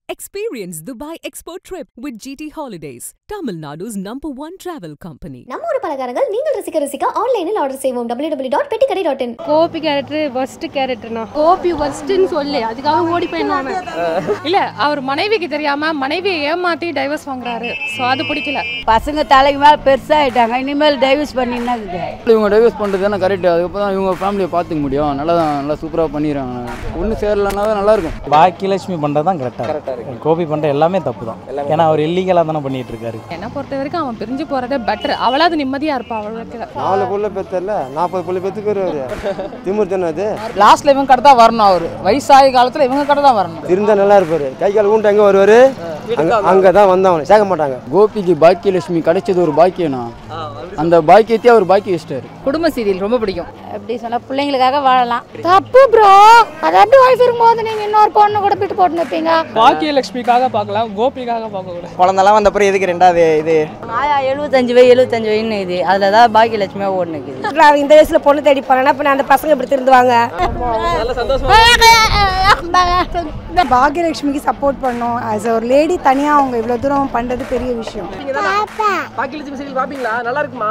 Experience Dubai Expo trip with GT Holidays, Tamil Nadu's number one travel company. நம்ம ஊர் பலகாரங்கள் நீங்கள் ரசிக்க ரசிக்க ஆன்லைனில் ஆர்டர் செய்வோம் W W dot Pettikadai dot in Gopi character first கேரக்டர்னா கோபி ஃபர்ஸ்ட்னு சொல்லு அதுக்காக ஓடி போயிடலாம் இல்ல அவர் மனைவிக்கு தெரியாம மனைவியை ஏமாத்தி டைவர்ஸ் வாங்குறாரு சோ அது பிடிக்கல பசங்க தலைக்கு மேலே பெருசாகிட்டாங்க இனிமேல் டைவர்ஸ் பண்ணினா இருக்குது இவங்க டைவர்ஸ் பண்ணுறது தானே கரெக்ட் அதுக்கப்புறம் தான் இவங்க ஃபேமிலியை பார்த்துக்க முடியும் நல்லா தான் நல்லா சூப்பராக பண்ணிடுறாங்க ஒன்று சேரலன்னா தான் நல்லாயிருக்கும் பாக்கியலட்சுமி பண்ணுறது தான் கரெக்டாக இருக்கு கோபி பண்ணுற எல்லாமே தப்பு தான் ஏன்னா அவர் இல்லீகலாக தானே பண்ணிட்டு இருக்காரு என்ன பொறுத்த வரைக்கும் அவன் பிரிஞ்சு போறதே பெட்டர் அவளாவது நிம்மதியா இருப்பா அவளுக்கு நாலு புள்ள பெத்தல நாற்பது புள்ள பெத்துக்கு வருவாரு திமிர் தானே அது லாஸ்ட்ல இவங்க கடை தான் வரணும் அவரு வயசாகி காலத்துல இவங்க கடை தான் வரணும் இருந்தா நல்லா இருப்பாரு கை கால் ஊண்டு எங்க வருவாரு அங்க அங்கே தான் வந்தவங்க சேர்க்க மாட்டாங்க கோபிக்கு பாக்கியலட்சுமி கிடைச்சது ஒரு பாக்கியனா அந்த பாக்கியத்தையே அவர் பாக்கி வச்சிட்டாரு குடும்ப சீரியல் ரொம்ப பிடிக்கும் எப்படி சொன்னால் பிள்ளைங்களுக்காக வாழலாம் தப்பு ப்ரோ அது எப்படி ஒய்ஃப் இருக்கும்போது நீங்க இன்னொரு பொண்ணு கூட விட்டு போட்டு நிற்பீங்க பாக்கியலட்சுமிக்காக பார்க்கலாம் கோபிக்காக பார்க்க கூடாது குழந்தெல்லாம் வந்த அப்புறம் எதுக்கு ரெண்டாவது இது ஆயா எழுபத்தஞ்சு வயசு எழுபத்தஞ்சு வயசுன்னு இது அதில் தான் பாக்கியலட்சுமியாக ஓடுனுக்குது இந்த வயசுல பொண்ணு தேடி போறேன்னா இப்ப அந்த பசங்க இப்படி திருந்துவாங்க பாக்யலட்சுமிக்கு சப்போர்ட் பண்ணோம் ஆஸ் ஒரு லேடி தனியா அவங்க இவ்வளவு தூரம் பண்றது பெரிய விஷயம் பாக்கியலட்சுமி சீரியல் பாப்பீங்களா நல்லா இருக்குமா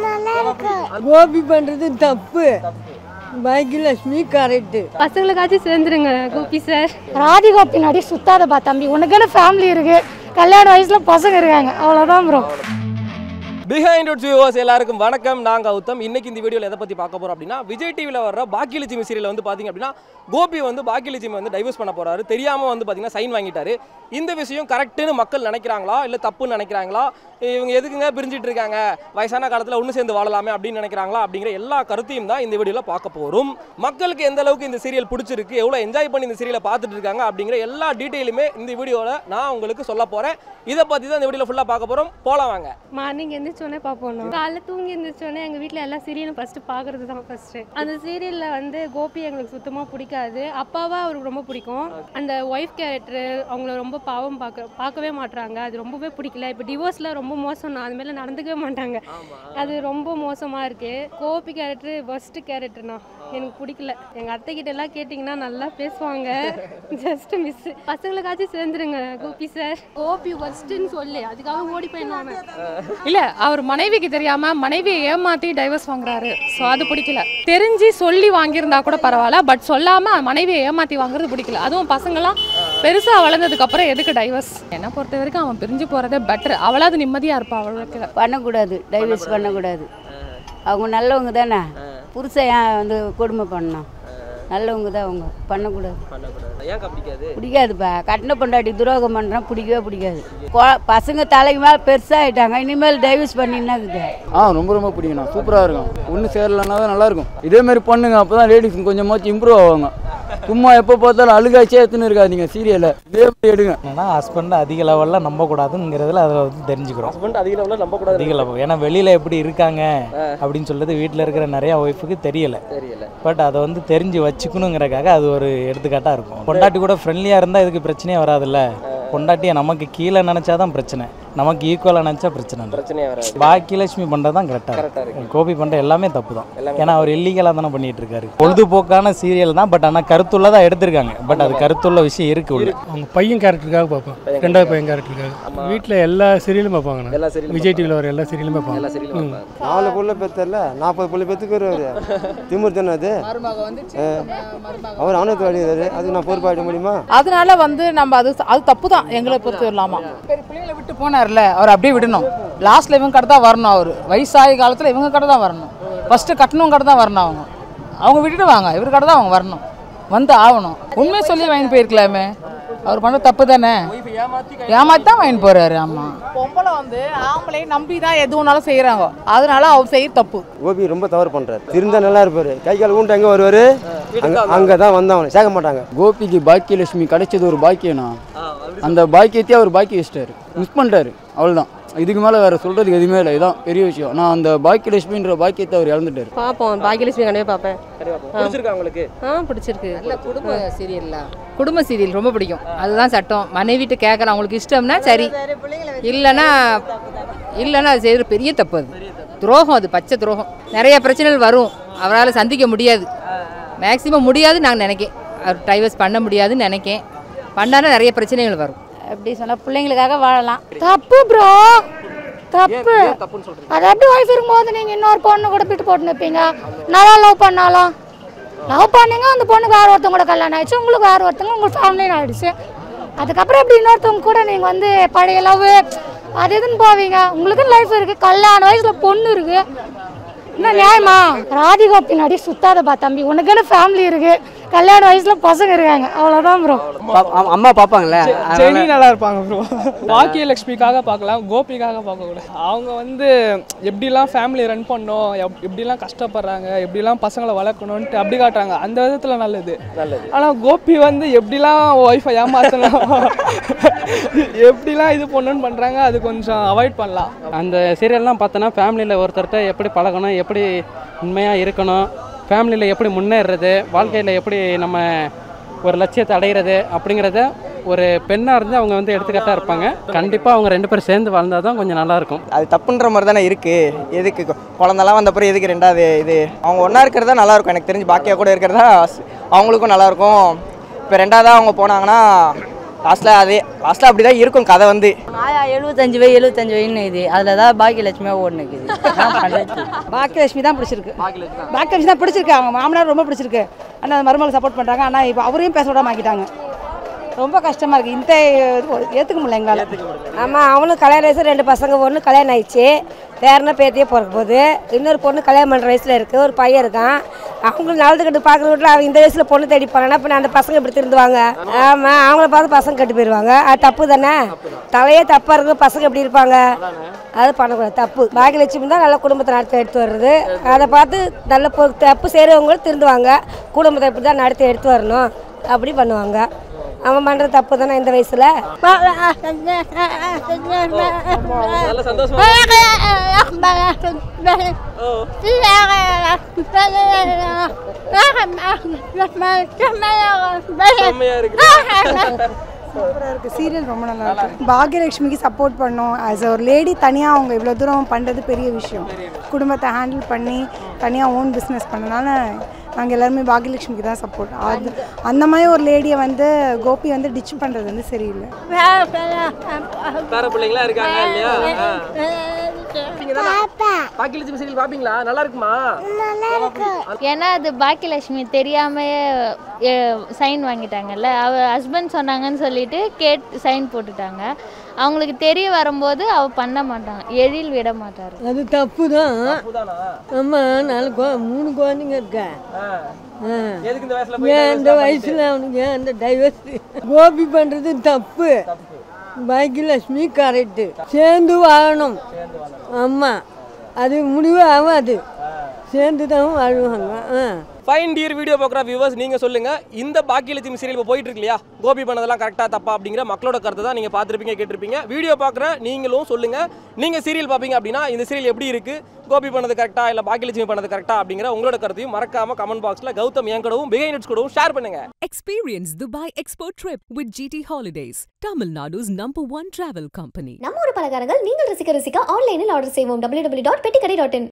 கோபி பண்ணுறது தப்பு பாக்கியலட்சுமி கரெக்டு பசங்களுக்காச்சும் சேர்ந்துருங்க கோபி சார் ராதிகா பின்னாடி சுத்தாதப்பா தம்பி உனக்குன்னு ஃபேமிலி இருக்கு கல்யாண வயசுல பசங்க இருக்காங்க அவ்வளவுதான் ப்ரோ பிஹைண்ட் வுட்ஸ் வியூவர்ஸ் எல்லாருக்கும் வணக்கம் நான் கௌதம் இன்னைக்கு இந்த வீடியோவில் எதை பற்றி பார்க்க போகிறோம் அப்படின்னா விஜய் டிவியில் வர்ற பாக்கியலட்சுமி சீரியல் வந்து பார்த்தீங்க அப்படின்னா கோபி வந்து பாக்கியலட்சுமி வந்து டைவர்ஸ் பண்ண போறாரு தெரியாமல் வந்து பார்த்தீங்கன்னா சைன் வாங்கிட்டாரு இந்த விஷயம் கரெக்டுன்னு மக்கள் நினைக்கிறாங்களா இல்லை தப்புன்னு நினைக்கிறாங்களா இவங்க எதுக்குங்க பிரிஞ்சிட்டு இருக்காங்க வயசான காலத்தில் ஒன்று சேர்ந்து வாழலாமே அப்படின்னு நினைக்கிறாங்களா அப்படிங்கிற எல்லா கருத்தையும் தான் இந்த வீடியோவில் பார்க்க போகிறோம் மக்களுக்கு எந்த அளவுக்கு இந்த சீரியல் பிடிச்சிருக்கு எவ்வளோ என்ஜாய் பண்ணி இந்த சீரியலை பார்த்துட்டு இருக்காங்க அப்படிங்கிற எல்லா டீட்டெயிலுமே இந்த வீடியோவில் நான் உங்களுக்கு சொல்ல போகிறேன் இதை பற்றி தான் இந்த வீடியோவில் ஃபுல்லாக பார்க்க போகிறோம் போகலாம் வாங்க மார்னிங் எந்திரிச்சோடனே பார்ப்போம் நான். காலைல தூங்கி எந்திரிச்சோடனே எங்கள் வீட்டில் எல்லா சீரியலும் ஃபஸ்ட்டு பார்க்குறது தான் ஃபஸ்ட்டு அந்த சீரியலில் வந்து கோபி எங்களுக்கு சுத்தமாக பிடிக்காது அப்பாவா அவருக்கு ரொம்ப பிடிக்கும் அந்த ஒய்ஃப் கேரக்டர் அவங்கள ரொம்ப பாவம் பார்க்க பார்க்கவே மாட்றாங்க அது ரொம்பவே பிடிக்கல இப்போ டிவோர்ஸில் ரொம்ப மோசம் நான் அதுமாரி நடந்துக்கவே மாட்டாங்க அது ரொம்ப மோசமாக இருக்குது கோபி கேரக்டர் ஃபஸ்ட்டு கேரக்டர்னா எனக்கு பிடிக்கல எங்கள் அத்தை கிட்ட எல்லாம் கேட்டிங்கன்னா நல்லா பேசுவாங்க ஜஸ்ட் மிஸ் பசங்களுக்காச்சும் சேர்ந்துருங்க கோபி சார் கோபி ஃபர்ஸ்ட்னு சொல்லு அதுக்காக ஓடி போயிடலாம் இல்ல அவர் மனைவிக்கு தெரியாம மனைவியை ஏமாத்தி டைவர்ஸ் வாங்குறாரு சோ அது பிடிக்கல தெரிஞ்சு சொல்லி வாங்கியிருந்தா கூட பரவாயில்ல பட் சொல்லாம மனைவியை ஏமாத்தி வாங்குறது பிடிக்கல அதுவும் பசங்களாம் பெருசா வளர்ந்ததுக்கு அப்புறம் எதுக்கு டைவர்ஸ் என்ன பொறுத்த வரைக்கும் அவன் பிரிஞ்சு போறதே பெட்டர் அவளாவது நிம்மதியா இருப்பா அவளுக்கு பண்ணக்கூடாது டைவர்ஸ் பண்ணக்கூடாது அவங்க நல்லவங்க தானே புருஷன் ஏன் வந்து கொடுமை பண்ணணும் நல்லவங்க தான் அவங்க பண்ணக்கூடாது ஏன் பிடிக்காது பிடிக்காதுப்பா கட்டின பொண்டாட்டி துரோகம் பண்ணுறா பிடிக்கவே பிடிக்காது கொ- பசங்க தலைக்கு மேலே பெருசாகிட்டாங்க இனிமேல் டைவர்ஸ் பண்ணினா இருக்குது ஆ ரொம்ப ரொம்ப பிடிக்கும்ண்ணா சூப்பராக இருக்கும் ஒன்று சேரலன்னா தான் நல்லாயிருக்கும் இதேமாரி பண்ணுங்க அப்போ தான் லேடிஸ் கொஞ்சமாச்சும் இம்ப்ரூவ் ஆவாங்க சும்மா எப்போ பார்த்தாலும் அழுகாச்சே எடுத்துன்னு இருக்காதீங்க சீரியலை இதே மாதிரி எடுங்க ஏன்னா ஹஸ்பண்ட் அதிக லெவலில் நம்பக்கூடாதுங்கிறதுல அதில் வந்து தெரிஞ்சுக்கிறோம் ஹஸ்பண்ட் அதிக லெவலில் நம்ப கூடாது அதிக லெவல் ஏன்னா வெளியில் எப்படி இருக்காங்க அப்படின்னு சொல்றது வீட்டில் இருக்கிற நிறையா ஒய்ஃபுக்கு தெரியல தெரியல பட் அதை வந்து தெரிஞ்சு வச்சுக்கணுங்கிறக்காக அது ஒரு எடுத்துக்காட்டாக இருக்கும் பொண்டாட்டி கூட ஃப்ரெண்ட்லியாக இருந்தால் இதுக்கு பிரச்சனையே வராதுல்ல பொண்டாட்டியை நமக்கு கீழே நினச்சாதான் பிரச்சனை நமக்கு ஈக்குவலாக நினச்சா பிரச்சனை இல்லை பிரச்சனையே வராது பாக்கியலட்சுமி பண்ணுறது தான் கரெக்டாக கரெக்டாக இருக்கு கோபி பண்ணுற எல்லாமே தப்பு தான் ஏன்னா அவர் இல்லீகலாக தானே பண்ணிட்டு இருக்காரு பொழுதுபோக்கான சீரியல் தான் பட் ஆனால் கருத்துள்ளதாக எடுத்திருக்காங்க பட் அது கருத்துள்ள விஷயம் இருக்கு உள்ள அவங்க பையன் கேரக்டருக்காக பார்ப்போம் ரெண்டாவது பையன் கேரக்டருக்காக வீட்டில் எல்லா சீரியலும் பார்ப்பாங்க நான். எல்லா சீரியலும் விஜய் டிவியில் வர எல்லா சீரியலும் எல்லா பார்ப்பாங்க சீரியலும் ம். நாலு புள்ள பெத்தல நாற்பது புள்ள பெத்துக்கு வருவாரு திமிர் தானே அது அவர் அவனத்து வாடிவாரு அதுக்கு நான் பொறுப்பாயிட முடியுமா அதனால வந்து நம்ம அது அது தப்பு தான் எங்களை பொறுத்து இல்லாம பெரிய பிள்ளைங்களை விட்டு போனார்ல அவர் அப்படியே விடணும் லாஸ்ட்ல இவங்க கடை தான் வரணும் அவர் வயசாகி காலத்துல இவங்க கடை தான் வரணும் ஃபர்ஸ்ட் கட்டணும் கடை தான் வரணும் அவங்க அவங்க விட்டுட்டு வாங்க இவர் கடை தான் அவங்க வரணும் வந்து ஆகணும் உண்மையை சொல்லி வாங்கி போயிருக்கலாமே அவர் பண்ண தப்பு தானே ஏமாத்தி தான் வாங்கிட்டு போறாரு ஆமா பொம்பளை வந்து ஆம்பளை நம்பி தான் எது ஒன்றாலும் செய்யறாங்க அதனால அவர் செய்ய தப்பு கோபி ரொம்ப தவறு பண்றாரு இருந்தா நல்லா இருப்பாரு கை கால் ஊண்டு எங்க வருவாரு அங்க அங்கே தான் வந்தவங்க சேர்க்க மாட்டாங்க கோபிக்கு பாக்கியலட்சுமி கிடைச்சது ஒரு பாக்கியனா அந்த பாக்கியத்தையே அவர் பாக்கி வச்சிட்டாரு மிஸ் பண்ணிட்டாரு அவ்வளோதான் இதுக்கு மேலே வேறு சொல்கிறதுக்கு எதுவுமே இல்லை இதான் பெரிய விஷயம் நான் அந்த பாக்கியலட்சுமின்ற பாக்கியத்தை அவர் இழந்துட்டார் பார்ப்போம் பாகியலட்சுமி கண்டிப்பாக பார்ப்பேன் பிடிச்சிருக்கா உங்களுக்கு ஆ பிடிச்சிருக்கு நல்ல குடும்ப சீரியல்ல குடும்ப சீரியல் ரொம்ப பிடிக்கும் அதுதான் சட்டம் மனைவிட்டு கேட்குற அவங்களுக்கு இஷ்டம்னா சரி இல்லைன்னா இல்லைன்னா அது செய்கிற பெரிய தப்பு அது துரோகம் அது பச்சை துரோகம் நிறைய பிரச்சனைகள் வரும் அவரால் சந்திக்க முடியாது மேக்ஸிமம் முடியாதுன்னு நான் நினைக்கேன் அவர் டைவர்ஸ் பண்ண முடியாதுன்னு நினைக்கேன் பண்ணாலும் நிறைய பிரச்சனைகள் வரும் எப்படி சொன்னால் பிள்ளைங்களுக்காக வாழலாம் தப்பு ப்ரோ தப்பு ஏன் தப்புன்னு சொல்றீங்க அது எப்படி ஒய்ஃப் இருக்கும்போது நீங்கள் இன்னொரு பொண்ணு கூட விட்டு போட்டு நிற்பீங்க நல்லா லவ் பண்ணாலும் லவ் பண்ணீங்க அந்த பொண்ணுக்கு வேறு ஒருத்தவங்க கூட கல்யாணம் ஆயிடுச்சு உங்களுக்கு வேறு ஒருத்தவங்க உங்களுக்கு ஃபேமிலின்னு ஆயிடுச்சு அதுக்கப்புறம் எப்படி இன்னொருத்தவங்க கூட நீங்கள் வந்து பழைய லவ் அது இதுன்னு போவீங்க உங்களுக்கும் லைஃப் இருக்குது கல்யாண வயசில் பொண்ணு இருக்குது என்ன நியாயமா ராதிகா பின்னாடி சுத்தாதப்பா தம்பி உனக்குன்னு ஃபேமிலி இருக்கு கல்யாண வயசுல பசங்க இருக்காங்க அவ்வளோதான் ப்ரோ அம்மா பார்ப்பாங்களே செடி நல்லா இருப்பாங்க ப்ரோ பாக்கியலட்சுமிக்காக பார்க்கலாம் கோபிக்காக பார்க்கக்கூடாது அவங்க வந்து எப்படிலாம் ஃபேமிலி ரன் பண்ணணும் எப்- எப்படிலாம் கஷ்டப்படுறாங்க எப்படிலாம் பசங்களை வளர்க்கணுன்ட்டு அப்படி காட்டுறாங்க அந்த விதத்தில் நல்லது நல்லது ஆனால் கோபி வந்து எப்படிலாம் ஒய்ஃபை ஏமாற்றணும் எப்படிலாம் இது பண்ணணும்னு பண்ணுறாங்க அது கொஞ்சம் அவாய்ட் பண்ணலாம் அந்த சீரியல்லாம் பார்த்தோன்னா ஃபேமிலியில் ஒருத்தர்கிட்ட எப்படி பழகணும் எப்படி உண்மையாக இருக்கணும் ஃபேமிலியில் எப்படி முன்னேறுறது வாழ்க்கையில் எப்படி நம்ம ஒரு லட்சியத்தை அடையிறது அப்படிங்கிறத ஒரு பெண்ணாக இருந்து அவங்க வந்து எடுத்துக்கிட்டா இருப்பாங்க கண்டிப்பாக அவங்க ரெண்டு பேரும் சேர்ந்து வாழ்ந்தால் தான் கொஞ்சம் நல்லாயிருக்கும் அது தப்புன்ற மாதிரி தானே இருக்குது எதுக்கு கொ- குழந்தெல்லாம் வந்த அப்புறம் எதுக்கு ரெண்டாவது இது அவங்க ஒன்றா இருக்கிறதா நல்லாயிருக்கும் எனக்கு தெரிஞ்சு பாக்கியா கூட இருக்கிறதா ஸ்- அவங்களுக்கும் நல்லாயிருக்கும் இப்போ ரெண்டாவதாக அவங்க போனாங்கன்னா லாஸ்ட்டில் அதே லாஸ்ட்டில் அப்படி தான் இருக்கும் கதை வந்து ஆயா எழுபத்தஞ்சு வை எழுபத்தஞ்சு வைன்னு இது அதில் தான் பாக்கியலட்சுமியாக ஓடுனுக்குது பாக்கியலட்சுமி தான் பிடிச்சிருக்கு பாக்கியலட்சுமி தான் பிடிச்சிருக்கு அவங்க மாமனார் ரொம்ப பிடிச்சிருக்கு ஆனால் அந்த மருமகள் சப்போர்ட் பண்ணுறாங்க ஆனால் இப்போ அவரையும் பேச விடாம ஆக்கிட்டாங்க ரொம்ப கஷ்டமாக இருக்குது இந்த இது ஏற்றுக்க முடியல எங்களால் ஆமாம் அவனும் கல்யாண வயசு ரெண்டு பசங்க ஒன்று கல்யாணம் ஆயிடுச்சு பேரனா பேத்தியே பிறக்க போகுது இன்னொரு பொண்ணு கல்யாணம் பண்ணுற வயசில் இருக்குது ஒரு பையன் இருக்கான் அவங்களும் நல்லதுக்கிட்டு பார்க்குற வீட்டில் அவன் இந்த வயசில் பொண்ணு தேடி போனானா இப்போ அந்த பசங்க இப்படி திருந்துவாங்க ஆமாம் அவங்கள பார்த்து பசங்க கெட்டு போயிடுவாங்க அது தப்பு தானே தலையே தப்பாக இருக்கு பசங்க எப்படி இருப்பாங்க அது பண்ணக்கூடாது தப்பு பாக்கியலட்சுமி தான் நல்ல குடும்பத்தை நடத்தி எடுத்து வர்றது அதை பார்த்து நல்ல பொ- தப்பு செய்கிறவங்களும் திருந்துவாங்க குடும்பத்தை இப்படி தான் நடத்தி எடுத்து வரணும் அப்படி பண்ணுவாங்க அவன் பண்ணுறது தப்பு தானே இந்த வயசில் நல்ல சந்தோஷமா செம்மையா இருக்கு சூப்பராக இருக்குது சீரியல் ரொம்ப நல்லா இருக்கு பாக்யலட்சுமிக்கு சப்போர்ட் பண்ணோம் ஆஸ் ஒரு லேடி தனியாக அவங்க இவ்வளோ தூரம் பண்ணுறது பெரிய விஷயம் குடும்பத்தை ஹேண்டில் பண்ணி தனியாக ஓன் பிஸ்னஸ் பண்ணனால நாங்கள் எல்லாருமே பாக்யலட்சுமிக்கு தான் சப்போர்ட் அது அந்த மாதிரி ஒரு லேடியை வந்து கோபி வந்து டிச் பண்ணுறது வந்து சரியில்லை பேர பிள்ளைங்களா இருக்காங்க இல்லையா பாக்கியலட்சுமி சீரியல் பாப்பீங்களா நல்லா இருக்குமா ஏன்னா அது பாக்கியலட்சுமி தெரியாமையே சைன் வாங்கிட்டாங்கல்ல அவ ஹஸ்பண்ட் சொன்னாங்கன்னு சொல்லிட்டு கேட் சைன் போட்டுட்டாங்க அவங்களுக்கு தெரிய வரும்போது அவ பண்ண மாட்டாங்க எழில் விட மாட்டாரு அது தப்பு தான் ஆமாம் நாலு குழ மூணு குழந்தைங்க இருக்க எதுக்கு இந்த வயசுல போய் ஏன் இந்த வயசில் அவனுக்கு ஏன் அந்த டைவர்ஸ் கோபி பண்ணுறது தப்பு பாக்கியலட்சுமி கரெக்டு சேர்ந்து வாழணும் ஆமாம் அது முடிவு ஆகாது சேர்ந்து தான் வாழ்வாங்க ஆ ஃபைன் டியர் வீடியோ பார்க்குற வியூவர்ஸ் நீங்கள் சொல்லுங்கள் இந்த பாக்கியலட்சுமி சீரியல் இப்போ போயிட்டு இருக்கு இல்லையா கோபி பண்ணதெல்லாம் கரெக்டாக தப்பா அப்படிங்கிற மக்களோட கருத்தை தான் நீங்கள் பார்த்துருப்பீங்க கேட்டிருப்பீங்க வீடியோ பார்க்குற நீங்களும் சொல்லுங்கள் நீங்கள் சீரியல் பார்ப்பீங்க அப்படின்னா இந்த சீரியல் எப்படி இருக்குது கோபி பண்ணது கரெக்டா இல்லை பாக்கியலட்சுமி பண்ணது கரெக்டா அப்படிங்கிற உங்களோட கருத்தையும் மறக்காம கமெண்ட் பாக்ஸில் கௌதம் என் கூடவும் பிகைனட்ஸ் கூடவும் ஷேர் பண்ணுங்க Experience Dubai Export Trip with GT Holidays, Tamil Nadu's number one travel company. நம்ம ஊர் பலகாரங்கள் நீங்கள் ரசிக்க ரசிக்க ஆன்லைனில் ஆர்டர் செய்வோம் www.pettikadai.in